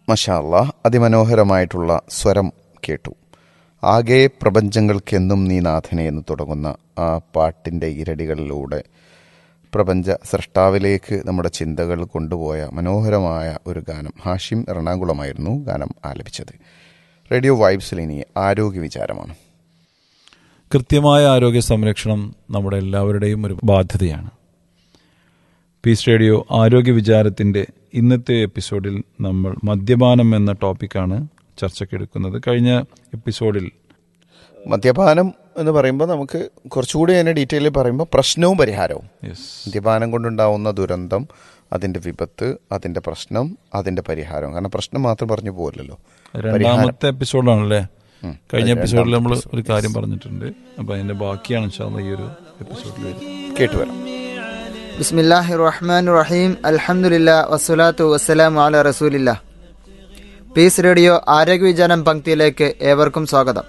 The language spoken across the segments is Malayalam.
മഷാല്ല അതിമനോഹരമായിട്ടുള്ള സ്വരം കേട്ടു ആകെ പ്രപഞ്ചങ്ങൾക്കെന്നും നീ നാഥനെ എന്ന് തുടങ്ങുന്ന ആ പാട്ടിൻ്റെ ഇരടികളിലൂടെ പ്രപഞ്ച സൃഷ്ടാവിലേക്ക് നമ്മുടെ ചിന്തകൾ കൊണ്ടുപോയ മനോഹരമായ ഒരു ഗാനം ഹാഷിം എറണാകുളമായിരുന്നു ഗാനം ആലപിച്ചത് റേഡിയോ വൈബ്സിൽ ഇനി ആരോഗ്യ വിചാരമാണ് കൃത്യമായ ആരോഗ്യ സംരക്ഷണം നമ്മുടെ എല്ലാവരുടെയും ഒരു ബാധ്യതയാണ് പീസ് റേഡിയോ ആരോഗ്യ വിചാരത്തിൻ്റെ ഇന്നത്തെ എപ്പിസോഡിൽ നമ്മൾ മദ്യപാനം എന്ന ടോപ്പിക്കാണ് ചർച്ചയ്ക്കെടുക്കുന്നത് കഴിഞ്ഞ എപ്പിസോഡിൽ മദ്യപാനം എന്ന് പറയുമ്പോൾ നമുക്ക് കുറച്ചുകൂടി അതിനെ ഡീറ്റെയിൽ പറയുമ്പോൾ പ്രശ്നവും പരിഹാരവും യെസ് മദ്യപാനം കൊണ്ടുണ്ടാവുന്ന ദുരന്തം അതിൻ്റെ വിപത്ത് അതിൻ്റെ പ്രശ്നം അതിൻ്റെ പരിഹാരം കാരണം പ്രശ്നം മാത്രം പറഞ്ഞു പോകില്ലല്ലോ രണ്ടാമത്തെ എപ്പിസോഡാണല്ലേ ഉം. കഴിഞ്ഞ എപ്പിസോഡിൽ നമ്മൾ ഒരു കാര്യം പറഞ്ഞിട്ടുണ്ട് അപ്പൊ അതിന്റെ ബാക്കിയാണ് ഇൻഷാല്ല ഈ ഒരു എപ്പിസോഡിൽ വരുന്നത് കേട്ടു വരാം ബിസ്മില്ലാഹി റഹ്മാൻ റഹീം അൽഹംദുലില്ല വസ്സലാത്തു വസ്സലാമു അല റസൂലില്ല പീസ് റേഡിയോ ആരോഗ്യ വിചാരം പങ്ക്തിയിലേക്ക് ഏവർക്കും സ്വാഗതം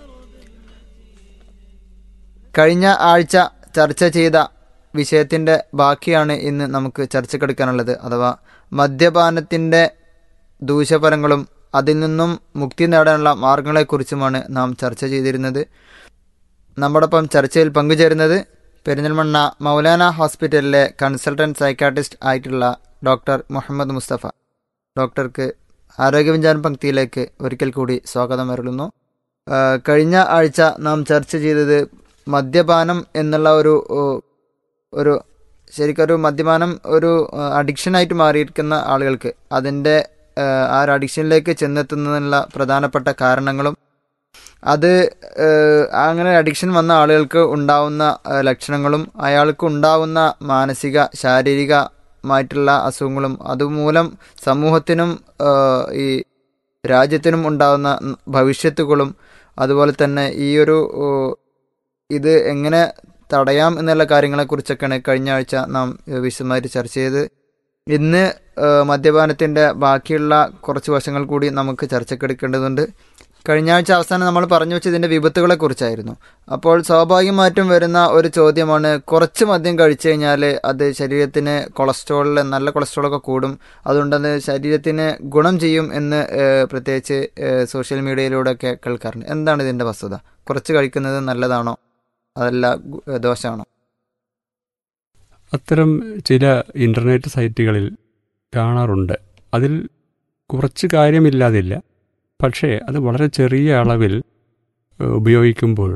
കഴിഞ്ഞ ആഴ്ച ചർച്ച ചെയ്ത വിഷയത്തിൻ്റെ ബാക്കിയാണ് ഇന്ന് നമുക്ക് ചർച്ചക്കെടുക്കാനുള്ളത് അഥവാ മദ്യപാനത്തിൻ്റെ ദൂഷ്യഫലങ്ങളും അതിൽ നിന്നും മുക്തി നേടാനുള്ള മാർഗങ്ങളെക്കുറിച്ചുമാണ് നാം ചർച്ച ചെയ്തിരുന്നത് നമ്മോടൊപ്പം ചർച്ചയിൽ പങ്കുചേരുന്നത് പെരിന്തൽമണ്ണ മൗലാന ഹോസ്പിറ്റലിലെ കൺസൾട്ടന്റ് സൈക്കാട്രിസ്റ്റ് ആയിട്ടുള്ള ഡോക്ടർ മുഹമ്മദ് മുസ്തഫ ഡോക്ടർക്ക് ആരോഗ്യവിചാരം പങ്ക്തിയിലേക്ക് ഒരിക്കൽ കൂടി സ്വാഗതം അരുളുന്നു ആ, കഴിഞ്ഞ ആഴ്ച നാം ചർച്ച ചെയ്തത് മദ്യപാനം എന്നുള്ള ഒരു ഓ, ഒരു ശരിക്കൊരു മദ്യപാനം ഒരു അഡിക്ഷനായിട്ട് മാറിയിരിക്കുന്ന ആളുകൾക്ക് അതിൻ്റെ ആ, ആ ഒരു അഡിക്ഷനിലേക്ക് ചെന്നെത്തുന്നതിനുള്ള പ്രധാനപ്പെട്ട കാരണങ്ങളും അത് ഏഹ്, അങ്ങനെ അഡിക്ഷൻ വന്ന ആളുകൾക്ക് ഉണ്ടാവുന്ന ഏഹ്, ലക്ഷണങ്ങളും അയാൾക്ക് ഉണ്ടാവുന്ന മാനസിക ശാരീരികമായിട്ടുള്ള അസുഖങ്ങളും അതുമൂലം സമൂഹത്തിനും ഏഹ്, ഈ രാജ്യത്തിനും ഉണ്ടാവുന്ന ഭവിഷ്യത്തുകളും അതുപോലെ തന്നെ ഈ ഒരു ഏഹ്, ഇത് എങ്ങനെ തടയാം എന്നുള്ള കാര്യങ്ങളെക്കുറിച്ചൊക്കെയാണ് കഴിഞ്ഞ ആഴ്ച നാം ഏഹ്, വിശദമായിട്ട് ചർച്ച ചെയ്ത് ഇന്ന് ഏഹ്, മദ്യപാനത്തിൻ്റെ ബാക്കിയുള്ള കുറച്ച് വശങ്ങൾ കൂടി നമുക്ക് ചർച്ചക്കെടുക്കേണ്ടതുണ്ട് കഴിഞ്ഞ ആഴ്ച അവസാനം നമ്മൾ പറഞ്ഞു വെച്ചതിൻ്റെ വിപത്തുകളെ കുറിച്ചായിരുന്നു അപ്പോൾ സ്വാഭാവികമായിട്ടും വരുന്ന ഒരു ചോദ്യമാണ് കുറച്ച് മദ്യം കഴിച്ചു കഴിഞ്ഞാൽ അത് ശരീരത്തിന് കൊളസ്ട്രോളിൽ നല്ല കൊളസ്ട്രോളൊക്കെ കൂടും അതുകൊണ്ട് അത് ശരീരത്തിന് ഗുണം ചെയ്യും എന്ന് ഏഹ്, പ്രത്യേകിച്ച് ഏഹ്, സോഷ്യൽ മീഡിയയിലൂടെയൊക്കെ കേൾക്കാറുണ്ട് എന്താണ് ഇതിൻ്റെ വസ്തുത കുറച്ച് കഴിക്കുന്നത് നല്ലതാണോ അതല്ല ഗു- ഏഹ്, ദോഷമാണോ അത്തരം ചില ഇൻ്റർനെറ്റ് സൈറ്റുകളിൽ കാണാറുണ്ട് അതിൽ കുറച്ച് കാര്യമില്ലാതില്ല പക്ഷേ അത് വളരെ ചെറിയ അളവിൽ ഏഹ്, ഉപയോഗിക്കുമ്പോൾ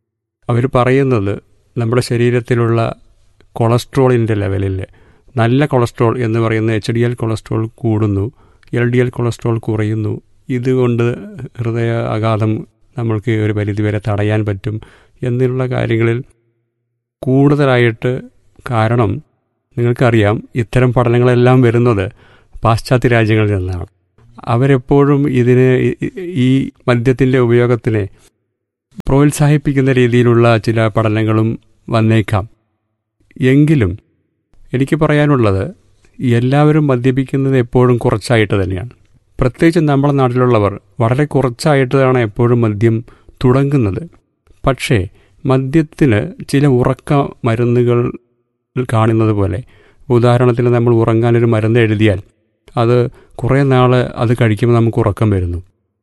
അവർ പറയുന്നത് നമ്മുടെ ശരീരത്തിലുള്ള കൊളസ്ട്രോളിൻ്റെ ലെവലിൽ നല്ല കൊളസ്ട്രോൾ എന്ന് പറയുന്ന എച്ച് ഡി എൽ കൊളസ്ട്രോൾ കൂടുന്നു എൽ ഡി എൽ കൊളസ്ട്രോൾ കുറയുന്നു ഇതുകൊണ്ട് ഹൃദയ ആഘാതം നമ്മൾക്ക് ഒരു പരിധിവരെ തടയാൻ പറ്റും എന്നുള്ള കാര്യങ്ങളിൽ കൂടുതലായിട്ട് കാരണം നിങ്ങൾക്കറിയാം ഇത്തരം പഠനങ്ങളെല്ലാം വരുന്നത് പാശ്ചാത്യ രാജ്യങ്ങളിൽ നിന്നാണ് അവരെപ്പോഴും ഇതിനെ ഈ- ഈ മദ്യത്തിൻ്റെ ഉപയോഗത്തിനെ പ്രോത്സാഹിപ്പിക്കുന്ന രീതിയിലുള്ള ചില പഠനങ്ങളും വന്നേക്കാം എങ്കിലും എനിക്ക് പറയാനുള്ളത് എല്ലാവരും മദ്യപിക്കുന്നത് എപ്പോഴും കുറച്ചായിട്ട് തന്നെയാണ് പ്രത്യേകിച്ച് നമ്മുടെ നാട്ടിലുള്ളവർ വളരെ കുറച്ചായിട്ടാണ് എപ്പോഴും മദ്യം തുടങ്ങുന്നത് പക്ഷേ മദ്യത്തിന് ചില ഉറക്ക മരുന്നുകൾ കാണുന്നത് പോലെ ഉദാഹരണത്തിന് നമ്മൾ ഉറങ്ങാനൊരു മരുന്ന് എഴുതിയാൽ അത് കുറേ നാൾ അത് കഴിക്കുമ്പോൾ നമുക്ക് ഉറക്കം വരുന്നു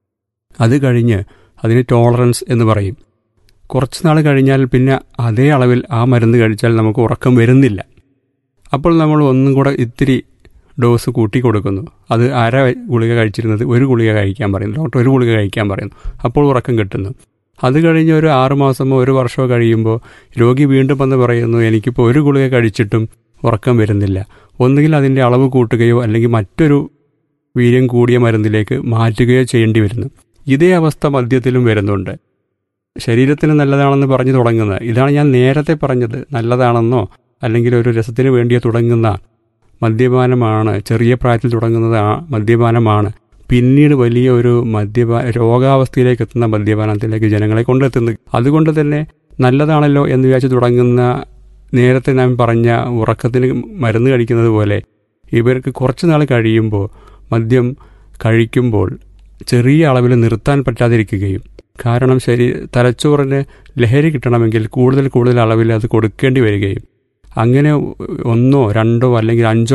അത് കഴിഞ്ഞ് അതിന് ടോളറൻസ് എന്ന് പറയും കുറച്ച് നാൾ കഴിഞ്ഞാൽ പിന്നെ അതേ അളവിൽ ആ മരുന്ന് കഴിച്ചാൽ നമുക്ക് ഉറക്കം വരുന്നില്ല അപ്പോൾ നമ്മൾ ഒന്നും കൂടെ ഇത്തിരി ഡോസ് കൂട്ടി കൊടുക്കുന്നു അത് അര ഗുളിക കഴിച്ചിരുന്നത് ഒരു ഗുളിക കഴിക്കാൻ പറയുന്നു ഡോക്ടർ ഒരു ഗുളിക കഴിക്കാൻ പറയുന്നു അപ്പോൾ ഉറക്കം കിട്ടുന്നു അത് കഴിഞ്ഞ് ഒരു ആറുമാസമോ ഒരു വർഷമോ കഴിയുമ്പോൾ രോഗി വീണ്ടും വന്ന് പറയുന്നു എനിക്കിപ്പോൾ ഒരു ഗുളിക കഴിച്ചിട്ടും ഉറക്കം വരുന്നില്ല ഒന്നുകിൽ അതിൻ്റെ അളവ് കൂട്ടുകയോ അല്ലെങ്കിൽ മറ്റൊരു വീര്യം കൂടിയ മരുന്നിലേക്ക് മാറ്റുകയോ ചെയ്യേണ്ടി വരുന്നു ഇതേ അവസ്ഥ മദ്യത്തിലും വരുന്നുണ്ട് ശരീരത്തിന് നല്ലതാണെന്ന് പറഞ്ഞു തുടങ്ങുന്നത് ഇതാണ് ഞാൻ നേരത്തെ പറഞ്ഞത് നല്ലതാണെന്നോ അല്ലെങ്കിൽ ഒരു രസത്തിന് വേണ്ടിയോ തുടങ്ങുന്ന മദ്യപാനമാണ് ചെറിയ പ്രായത്തിൽ തുടങ്ങുന്നത് ആ മദ്യപാനമാണ് പിന്നീട് വലിയ ഒരു മദ്യപാ രോഗാവസ്ഥയിലേക്ക് എത്തുന്ന മദ്യപാനത്തിലേക്ക് ജനങ്ങളെ കൊണ്ടെത്തുന്നത് അതുകൊണ്ട് തന്നെ നല്ലതാണല്ലോ എന്ന് വിചാരിച്ച് തുടങ്ങുന്ന നേരത്തെ ഞാൻ പറഞ്ഞ ഉറക്കത്തിന് മരുന്ന് കഴിക്കുന്നത് പോലെ ഇവർക്ക് കുറച്ച് നാൾ കഴിയുമ്പോൾ മദ്യം കഴിക്കുമ്പോൾ ചെറിയ അളവിൽ നിർത്താൻ പറ്റാതിരിക്കുകയും കാരണം ശരി തലച്ചോറിന് ലഹരി കിട്ടണമെങ്കിൽ കൂടുതൽ കൂടുതൽ അളവിൽ അത് കൊടുക്കേണ്ടി വരികയും അങ്ങനെ ഒന്നോ രണ്ടോ അല്ലെങ്കിൽ അഞ്ചോ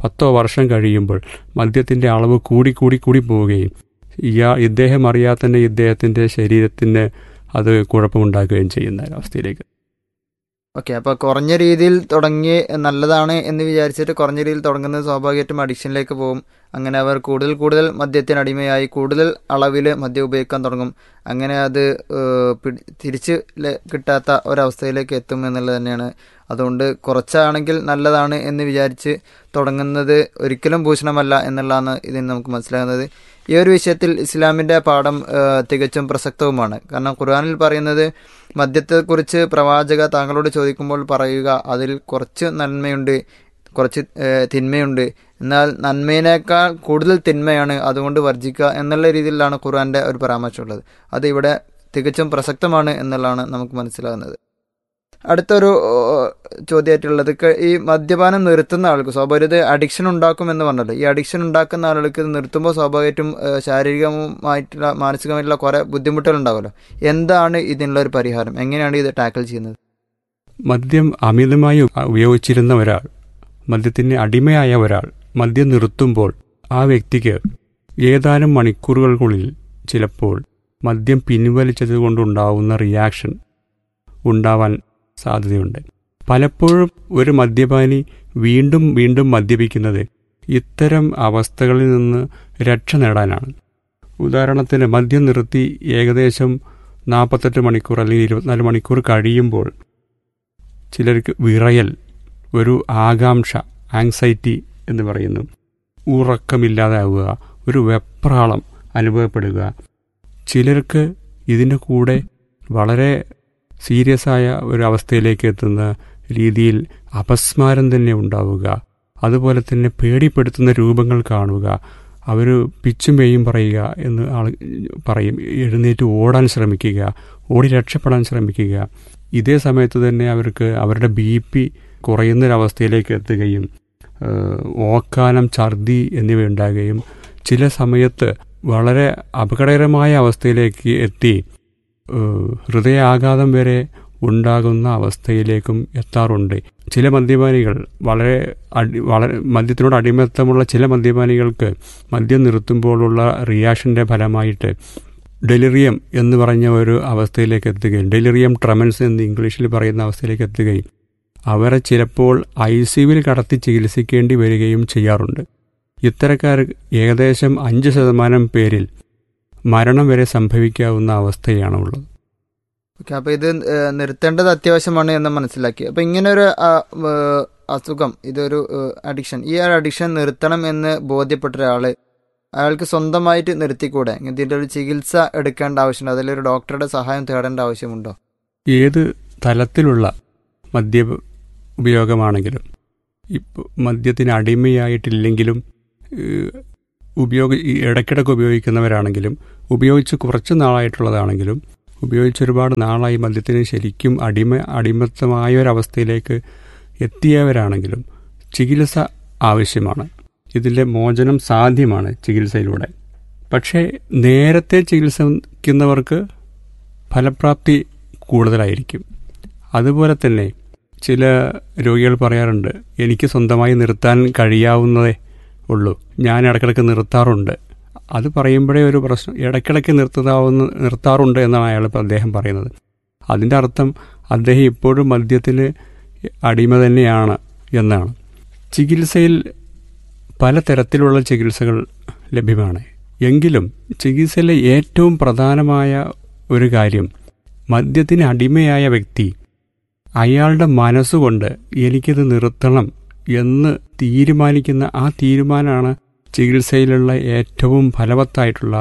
പത്തോ വർഷം കഴിയുമ്പോൾ മദ്യത്തിൻ്റെ അളവ് കൂടി കൂടി കൂടി പോവുകയും ഇയാ ഇദ്ദേഹം അറിയാതെ തന്നെ ഇദ്ദേഹത്തിൻ്റെ ശരീരത്തിന് അത് കുഴപ്പമുണ്ടാക്കുകയും ചെയ്യുന്ന ഒരവസ്ഥയിലേക്ക് ഓക്കെ അപ്പോൾ കുറഞ്ഞ രീതിയിൽ തുടങ്ങി നല്ലതാണ് എന്ന് വിചാരിച്ചിട്ട് കുറഞ്ഞ രീതിയിൽ തുടങ്ങുന്നത് സ്വാഭാവികമായിട്ടും അഡിക്ഷനിലേക്ക് പോകും അങ്ങനെ അവർ കൂടുതൽ കൂടുതൽ മദ്യത്തിന് അടിമയായി കൂടുതൽ അളവിൽ മദ്യം ഉപയോഗിക്കാൻ തുടങ്ങും അങ്ങനെ അത് ഏഹ്, പിടി- തിരിച്ച് ല- കിട്ടാത്ത ഒരവസ്ഥയിലേക്ക് എത്തും എന്നുള്ളത് തന്നെയാണ് അതുകൊണ്ട് കുറച്ചാണെങ്കിൽ നല്ലതാണ് എന്ന് വിചാരിച്ച് തുടങ്ങുന്നത് ഒരിക്കലും ഭൂഷണമല്ല എന്നുള്ളതാണ് ഇതിന് നമുക്ക് മനസ്സിലാകുന്നത് ഈ ഒരു വിഷയത്തിൽ ഇസ്ലാമിൻ്റെ പാഠം ഏഹ്, തികച്ചും പ്രസക്തവുമാണ് കാരണം ഖുർആനിൽ പറയുന്നത് മദ്യത്തെക്കുറിച്ച് പ്രവാചക താങ്കളോട് ചോദിക്കുമ്പോൾ പറയുക അതിൽ കുറച്ച് നന്മയുണ്ട് കുറച്ച് ഏഹ്, തിന്മയുണ്ട് എന്നാൽ നന്മയിനേക്കാൾ കൂടുതൽ തിന്മയാണ് അതുകൊണ്ട് വർജിക്കുക എന്നുള്ള രീതിയിലാണ് ഖുർആന്റെ ഒരു പരാമർശമുള്ളത് അത് ഇവിടെ തികച്ചും പ്രസക്തമാണ് എന്നുള്ളതാണ് നമുക്ക് മനസ്സിലാകുന്നത് അടുത്തൊരു ഏഹ്, ചോദ്യമായിട്ടുള്ളത് ക- ഈ മദ്യപാനം നിർത്തുന്ന ആൾക്ക് സ്വാഭാവികത അഡിക്ഷൻ ഉണ്ടാക്കുമെന്ന് പറഞ്ഞല്ലോ ഈ അഡിക്ഷൻ ഉണ്ടാക്കുന്ന ആളുകൾക്ക് ഇത് നിർത്തുമ്പോൾ സ്വാഭാവികമായിട്ടും ഏഹ്, ശാരീരികമായിട്ടുള്ള മാനസികമായിട്ടുള്ള കുറേ ബുദ്ധിമുട്ടുകൾ ഉണ്ടാവുമല്ലോ എന്താണ് ഇതിനുള്ള ഒരു പരിഹാരം എങ്ങനെയാണ് ഇത് ടാക്കിൾ ചെയ്യുന്നത് മദ്യം അമിതമായി ഉപയോഗിച്ചിരുന്ന ഒരാൾ മദ്യത്തിന് അടിമയായ ഒരാൾ മദ്യം നിർത്തുമ്പോൾ ആ വ്യക്തിക്ക് ഏതാനും മണിക്കൂറുകൾക്കുള്ളിൽ ചിലപ്പോൾ മദ്യം പിൻവലിച്ചത് കൊണ്ടുണ്ടാവുന്ന റിയാക്ഷൻ ഉണ്ടാവാൻ സാധ്യതയുണ്ട് പലപ്പോഴും ഒരു മദ്യപാനി വീണ്ടും വീണ്ടും മദ്യപിക്കുന്നത് ഇത്തരം അവസ്ഥകളിൽ നിന്ന് രക്ഷ നേടാനാണ് ഉദാഹരണത്തിന് മദ്യം നിർത്തി ഏകദേശം നാൽപ്പത്തെട്ട് മണിക്കൂർ അല്ലെങ്കിൽ ഇരുപത്തിനാല് മണിക്കൂർ കഴിയുമ്പോൾ ചിലർക്ക് വിറയൽ ഒരു ആകാംക്ഷ ആങ്സൈറ്റി എന്ന് പറയുന്നു ഉറക്കമില്ലാതാവുക ഒരു വെപ്രാളം അനുഭവപ്പെടുക ചിലർക്ക് ഇതിൻ്റെ കൂടെ വളരെ സീരിയസ് ആയ ഒരു അവസ്ഥയിലേക്ക് എത്തുന്ന രീതിയിൽ അപസ്മാരം തന്നെ ഉണ്ടാവുക അതുപോലെ തന്നെ പേടിപ്പെടുത്തുന്ന രൂപങ്ങൾ കാണുക അവർ പിച്ചും പേയും പറയുക എന്ന് ആൾ പറയും എഴുന്നേറ്റ് ഓടാൻ ശ്രമിക്കുക ഓടി രക്ഷപ്പെടാൻ ശ്രമിക്കുക ഇതേ സമയത്ത് തന്നെ അവർക്ക് അവരുടെ ബി പി കുറയുന്നൊരവസ്ഥയിലേക്ക് എത്തുകയും ഏഹ്, ഓക്കാനം ഛർദി എന്നിവ ഉണ്ടാകുകയും ചില സമയത്ത് വളരെ അപകടകരമായ അവസ്ഥയിലേക്ക് എത്തി ഏഹ്, ഹൃദയാഘാതം വരെ ഉണ്ടാകുന്ന അവസ്ഥയിലേക്കും എത്താറുണ്ട് ചില മദ്യപാനികൾ വളരെ അടി വളരെ മദ്യത്തിനോട് അടിമത്തമുള്ള ചില മദ്യപാനികൾക്ക് മദ്യം നിർത്തുമ്പോഴുള്ള റിയാക്ഷൻ്റെ ഫലമായിട്ട് ഡെലിറിയം എന്ന് പറഞ്ഞ ഒരു അവസ്ഥയിലേക്ക് എത്തുകയും ഡെലിറിയം ട്രമൻസ് എന്ന് ഇംഗ്ലീഷിൽ പറയുന്ന അവസ്ഥയിലേക്ക് എത്തുകയും അവരെ ചിലപ്പോൾ ഐ സിയുവിൽ കടത്തി ചികിത്സിക്കേണ്ടി വരികയും ചെയ്യാറുണ്ട് ഇത്തരക്കാർ ഏകദേശം അഞ്ച് ശതമാനം പേരിൽ മരണം വരെ സംഭവിക്കാവുന്ന അവസ്ഥയാണ് ഉള്ളത് ഓക്കെ അപ്പോൾ ഇത് ഏഹ്, നിർത്തേണ്ടത് അത്യാവശ്യമാണ് എന്ന് മനസ്സിലാക്കി അപ്പോൾ ഇങ്ങനെ ഒരു ആ, ഏഹ്, അസുഖം ഇതൊരു അഡിക്ഷൻ ഈ ഒരു അഡിക്ഷൻ നിർത്തണം എന്ന് ബോധ്യപ്പെട്ട ഒരാൾ അയാൾക്ക് സ്വന്തമായിട്ട് നിർത്തിക്കൂടെ ഇതിൻ്റെ ഒരു ചികിത്സ എടുക്കേണ്ട ആവശ്യമുണ്ടോ അതിലൊരു ഡോക്ടറുടെ സഹായം തേടേണ്ട ആവശ്യമുണ്ടോ ഏത് തലത്തിലുള്ള മദ്യ ഉപയോഗമാണെങ്കിലും ഇപ്പോൾ മദ്യത്തിന് അടിമയായിട്ടില്ലെങ്കിലും ഏഹ്, ഉപയോഗ ഈ ഇടയ്ക്കിടയ്ക്ക് ഉപയോഗിക്കുന്നവരാണെങ്കിലും ഉപയോഗിച്ച് കുറച്ച് നാളായിട്ടുള്ളതാണെങ്കിലും ഉപയോഗിച്ച് ഒരുപാട് നാളായി മദ്യത്തിന് ശരിക്കും അടിമ അടിമത്തമായ ഒരവസ്ഥയിലേക്ക് എത്തിയവരാണെങ്കിലും ചികിത്സ ആവശ്യമാണ് ഇതിൻ്റെ മോചനം സാധ്യമാണ് ചികിത്സയിലൂടെ പക്ഷേ നേരത്തെ ചികിത്സിക്കുന്നവർക്ക് ഫലപ്രാപ്തി കൂടുതലായിരിക്കും അതുപോലെ തന്നെ ചില രോഗികൾ പറയാറുണ്ട് എനിക്ക് സ്വന്തമായി നിർത്താൻ കഴിയാവുന്നതേ ഉള്ളൂ ഞാൻ ഇടയ്ക്കിടയ്ക്ക് നിർത്താറുണ്ട് അത് പറയുമ്പോഴേ ഒരു പ്രശ്നം ഇടയ്ക്കിടയ്ക്ക് നിർത്താവുന്ന നിർത്താറുണ്ട് എന്നാണ് അയാൾ ഇപ്പോൾ അദ്ദേഹം പറയുന്നത് അതിൻ്റെ അർത്ഥം അദ്ദേഹം ഇപ്പോഴും മദ്യത്തിന് അടിമ തന്നെയാണ് എന്നാണ് ചികിത്സയിൽ പലതരത്തിലുള്ള ചികിത്സകൾ ലഭ്യമാണ് എങ്കിലും ചികിത്സയിലെ ഏറ്റവും പ്രധാനമായ ഒരു കാര്യം മദ്യത്തിന് അടിമയായ വ്യക്തി അയാളുടെ മനസ്സുകൊണ്ട് എനിക്കിത് നിർത്തണം എന്ന് തീരുമാനിക്കുന്ന ആ തീരുമാനമാണ് ചികിത്സയിലുള്ള ഏറ്റവും ഫലവത്തായിട്ടുള്ള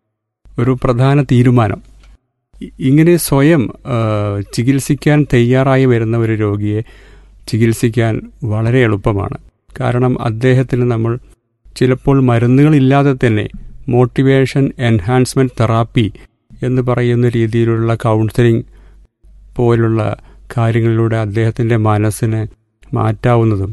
ഒരു പ്രധാന തീരുമാനം ഇ- ഇങ്ങനെ സ്വയം ആ, ചികിത്സിക്കാൻ തയ്യാറായി വരുന്ന ഒരു രോഗിയെ ചികിത്സിക്കാൻ വളരെ എളുപ്പമാണ് കാരണം അദ്ദേഹത്തിന് നമ്മൾ ചിലപ്പോൾ മരുന്നുകളില്ലാതെ തന്നെ മോട്ടിവേഷൻ എൻഹാൻസ്മെൻറ്റ് തെറാപ്പി എന്ന് പറയുന്ന രീതിയിലുള്ള കൗൺസിലിംഗ് പോലുള്ള കാര്യങ്ങളിലൂടെ അദ്ദേഹത്തിൻ്റെ മനസ്സിനെ മാറ്റാവുന്നതും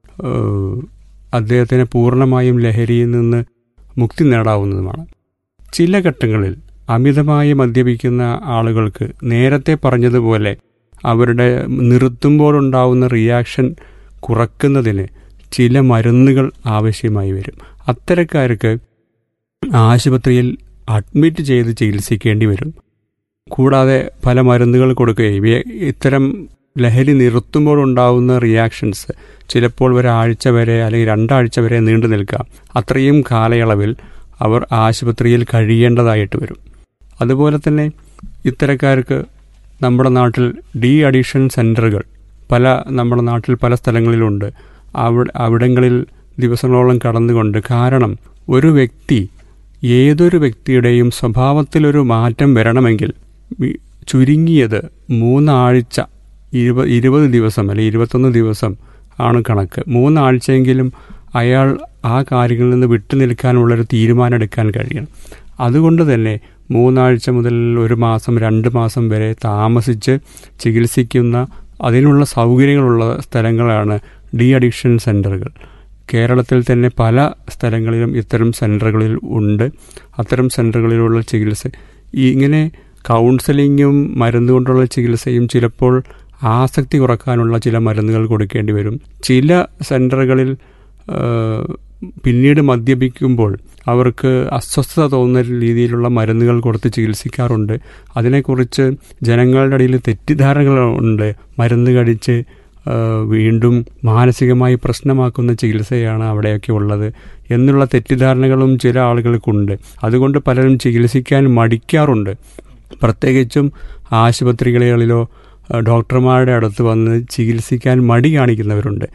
ഏഹ്, അദ്ദേഹത്തിന് പൂർണ്ണമായും ലഹരിയിൽ നിന്ന് മുക്തി നേടാവുന്നതുമാണ് ചില ഘട്ടങ്ങളിൽ അമിതമായി മദ്യപിക്കുന്ന ആളുകൾക്ക് നേരത്തെ പറഞ്ഞതുപോലെ അവരുടെ നിർത്തുമ്പോഴുണ്ടാവുന്ന റിയാക്ഷൻ കുറക്കുന്നതിന് ചില മരുന്നുകൾ ആവശ്യമായി വരും അത്തരക്കാർക്ക് ആശുപത്രിയിൽ അഡ്മിറ്റ് ചെയ്ത് ചികിത്സിക്കേണ്ടി വരും കൂടാതെ പല മരുന്നുകൾ കൊടുക്കുകയും ഇവയെ ഇത്തരം ലഹരി നിർത്തുമ്പോൾ ഉണ്ടാവുന്ന റിയാക്ഷൻസ് ചിലപ്പോൾ ഒരാഴ്ച വരെ അല്ലെങ്കിൽ രണ്ടാഴ്ച വരെ നീണ്ടു നിൽക്കാം അത്രയും കാലയളവിൽ അവർ ആശുപത്രിയിൽ കഴിയേണ്ടതായിട്ട് വരും അതുപോലെ തന്നെ ഇത്തരക്കാർക്ക് നമ്മുടെ നാട്ടിൽ ഡി അഡിഷൻ സെൻ്ററുകൾ പല നമ്മുടെ നാട്ടിൽ പല സ്ഥലങ്ങളിലുണ്ട് അവിടെ അവിടങ്ങളിൽ ദിവസങ്ങളോളം കടന്നുകൊണ്ട് കാരണം ഒരു വ്യക്തി ഏതൊരു വ്യക്തിയുടെയും സ്വഭാവത്തിലൊരു മാറ്റം വരണമെങ്കിൽ വി- ചുരുങ്ങിയത് മൂന്നാഴ്ച ഇരുപത് ഇരുപത് ദിവസം അല്ലെങ്കിൽ ഇരുപത്തൊന്ന് ദിവസം ആണ് കണക്ക് മൂന്നാഴ്ചയെങ്കിലും അയാൾ ആ കാര്യങ്ങളിൽ നിന്ന് വിട്ടു നിൽക്കാനുള്ളൊരു തീരുമാനം എടുക്കാൻ കഴിയണം അതുകൊണ്ട് തന്നെ മൂന്നാഴ്ച മുതൽ ഒരു മാസം രണ്ട് മാസം വരെ താമസിച്ച് ചികിത്സിക്കുന്ന അതിനുള്ള സൗകര്യങ്ങളുള്ള സ്ഥലങ്ങളാണ് ഡി അഡിക്ഷൻ സെൻ്ററുകൾ കേരളത്തിൽ തന്നെ പല സ്ഥലങ്ങളിലും ഇത്തരം സെൻ്ററുകളിൽ ഉണ്ട് അത്തരം സെൻ്ററുകളിലുള്ള ചികിത്സ ഈ ഇങ്ങനെ കൗൺസിലിങ്ങും മരുന്ന് കൊണ്ടുള്ള ചികിത്സയും ചിലപ്പോൾ ആസക്തി കുറക്കാനുള്ള ചില മരുന്നുകൾ കൊടുക്കേണ്ടി വരും ചില സെൻ്ററുകളിൽ ആ, പിന്നീട് മദ്യപിക്കുമ്പോൾ അവർക്ക് അസ്വസ്ഥത തോന്നുന്ന രീതിയിലുള്ള മരുന്നുകൾ കൊടുത്ത് ചികിത്സിക്കാറുണ്ട് അതിനെക്കുറിച്ച് ജനങ്ങളുടെ ഇടയിൽ തെറ്റിദ്ധാരണകളുണ്ട് മരുന്ന് കഴിച്ച് ആ, വീണ്ടും മാനസികമായി പ്രശ്നമാക്കുന്ന ചികിത്സയാണ് അവിടെയൊക്കെ ഉള്ളത് എന്നുള്ള തെറ്റിദ്ധാരണകളും ചില ആളുകൾക്കുണ്ട് അതുകൊണ്ട് പലരും ചികിത്സിക്കാൻ മടിക്കാറുണ്ട് പ്രത്യേകിച്ചും ആശുപത്രികളിലോ ആ, ഡോക്ടർമാരുടെ അടുത്ത് വന്ന് ചികിത്സിക്കാൻ മടി കാണിക്കുന്നവരുണ്ട്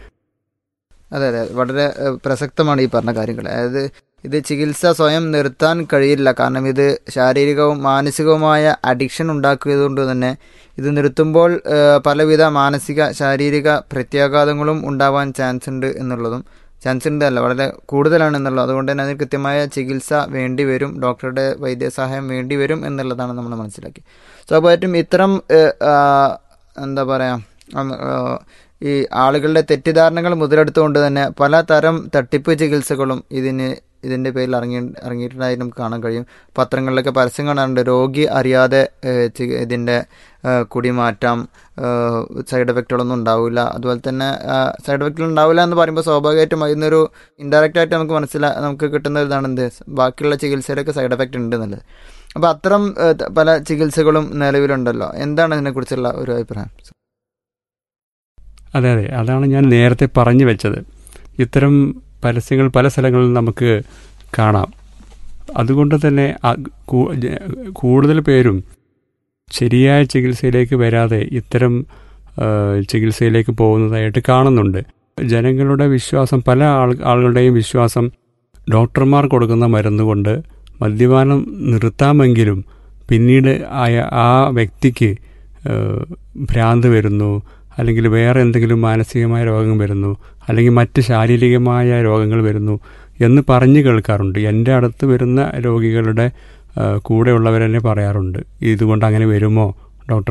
അതെ അതെ വളരെ ഏഹ്, പ്രസക്തമാണ് ഈ പറഞ്ഞ കാര്യങ്ങൾ അതായത് ഇത് ചികിത്സ സ്വയം നിർത്താൻ കഴിയില്ല കാരണം ഇത് ശാരീരികവും മാനസികവുമായ അഡിക്ഷൻ ഉണ്ടാക്കിയതുകൊണ്ട് തന്നെ ഇത് നിർത്തുമ്പോൾ ഏഹ്, പലവിധ മാനസിക ശാരീരിക പ്രത്യാഘാതങ്ങളും ഉണ്ടാവാൻ ചാൻസ് ഉണ്ട് എന്നുള്ളതും ചാൻസ് ഉണ്ട് അല്ല വളരെ കൂടുതലാണ് എന്നുള്ളത് അതുകൊണ്ട് തന്നെ അതിന് കൃത്യമായ ചികിത്സ വേണ്ടി വരും ഡോക്ടറുടെ വൈദ്യസഹായം വേണ്ടി വരും എന്നുള്ളതാണ് നമ്മൾ മനസ്സിലാക്കി സ്വാഭാവികമായിട്ടും ഇത്തരം ഏഹ്, ആ, എന്താ പറയുക ഈ ആളുകളുടെ തെറ്റിദ്ധാരണകൾ മുതലെടുത്തുകൊണ്ട് തന്നെ പലതരം തട്ടിപ്പ് ചികിത്സകളും ഇതിന് ഇതിൻ്റെ പേരിൽ ഇറങ്ങി ഇറങ്ങിയിട്ടുണ്ടായി നമുക്ക് കാണാൻ കഴിയും പത്രങ്ങളിലൊക്കെ പരസ്യം കാണാറുണ്ട് രോഗി അറിയാതെ ഏഹ്, ചി- ഇതിൻ്റെ ഏഹ്, കുടി മാറ്റാം സൈഡ് എഫക്റ്റുകളൊന്നും ഉണ്ടാവില്ല അതുപോലെ തന്നെ സൈഡ് എഫക്റ്റുകൾ ഉണ്ടാവില്ല എന്ന് പറയുമ്പോൾ സ്വാഭാവികമായിട്ടും അതിനൊരു ഇൻഡയറക്റ്റ് ആയിട്ട് നമുക്ക് മനസ്സിലാ നമുക്ക് കിട്ടുന്ന ഇതാണ് എന്ത് ബാക്കിയുള്ള ചികിത്സയിലൊക്കെ സൈഡ് എഫക്റ്റ് ഉണ്ട് എന്നുള്ളത് അപ്പോൾ അത്തരം ഏഹ്, ത- പല ചികിത്സകളും നിലവിലുണ്ടല്ലോ എന്താണ് ഇതിനെക്കുറിച്ചുള്ള ഒരു അഭിപ്രായം അതെ അതെ അതാണ് ഞാൻ നേരത്തെ പറഞ്ഞു വെച്ചത് ഇത്തരം പരസ്യങ്ങൾ പല സ്ഥലങ്ങളിൽ നമുക്ക് കാണാം അതുകൊണ്ട് തന്നെ അ- കൂ- ജ- കൂടുതൽ പേരും ശരിയായ ചികിത്സയിലേക്ക് വരാതെ ഇത്തരം ആ, ചികിത്സയിലേക്ക് പോകുന്നതായിട്ട് കാണുന്നുണ്ട് ജനങ്ങളുടെ വിശ്വാസം പല ആൾ ആളുകളുടെയും വിശ്വാസം ഡോക്ടർമാർ കൊടുക്കുന്ന മരുന്ന് കൊണ്ട് മദ്യപാനം നിർത്താമെങ്കിലും പിന്നീട് ആയ- ആ വ്യക്തിക്ക് ആ, ഭ്രാന്ത് വരുന്നു അല്ലെങ്കിൽ വേറെ എന്തെങ്കിലും മാനസികമായ രോഗം വരുന്നു അല്ലെങ്കിൽ മറ്റ് ശാരീരികമായ രോഗങ്ങൾ വരുന്നു എന്ന് പറഞ്ഞു കേൾക്കാറുണ്ട് എൻ്റെ അടുത്ത് വരുന്ന രോഗികളുടെ ആ, കൂടെയുള്ളവരെന്നെ പറയാറുണ്ട് ഇതുകൊണ്ട് അങ്ങനെ വരുമോ